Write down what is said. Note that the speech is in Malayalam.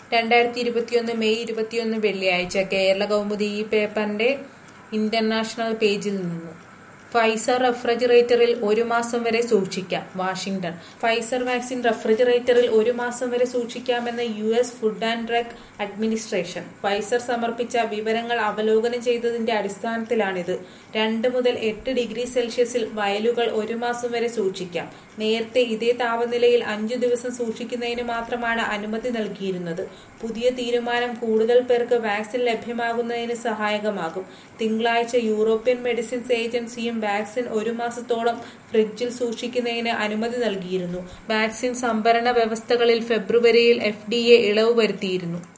രണ്ടായിരത്തി ഇരുപത്തിയൊന്ന് മെയ് ഇരുപത്തിയൊന്ന് വെള്ളിയാഴ്ച കേരള കൗമുദി ഈ പേപ്പറിന്റെ ഇന്റർനാഷണൽ പേജിൽ നിന്ന് ഫൈസർ റെഫ്രിജറേറ്ററിൽ ഒരു മാസം വരെ സൂക്ഷിക്കാം വാഷിംഗ്ടൺ ഫൈസർ വാക്സിൻ റെഫ്രിജറേറ്ററിൽ ഒരു മാസം വരെ സൂക്ഷിക്കാമെന്ന് U S food and drug administration Pfizer സമർപ്പിച്ച വിവരങ്ങൾ അവലോകനം ചെയ്തതിന്റെ അടിസ്ഥാനത്തിലാണിത് രണ്ട് മുതൽ എട്ട് ഡിഗ്രി സെൽഷ്യസിൽ വയലുകൾ ഒരു മാസം വരെ സൂക്ഷിക്കാം നേരത്തെ ഇതേ താപനിലയിൽ അഞ്ചു ദിവസം സൂക്ഷിക്കുന്നതിന് മാത്രമാണ് അനുമതി നൽകിയിരുന്നത് പുതിയ തീരുമാനം കൂടുതൽ പേർക്ക് വാക്സിൻ ലഭ്യമാകുന്നതിന് സഹായകമാകും തിങ്കളാഴ്ച യൂറോപ്യൻ മെഡിസിൻസ് ഏജൻസിയും വാക്സിൻ ഒരു മാസത്തോളം ഫ്രിഡ്ജിൽ സൂക്ഷിക്കുന്നതിന് അനുമതി നൽകിയിരുന്നു വാക്സിൻ സംഭരണ വ്യവസ്ഥകളിൽ ഫെബ്രുവരിയിൽ എഫ് ഇളവ് വരുത്തിയിരുന്നു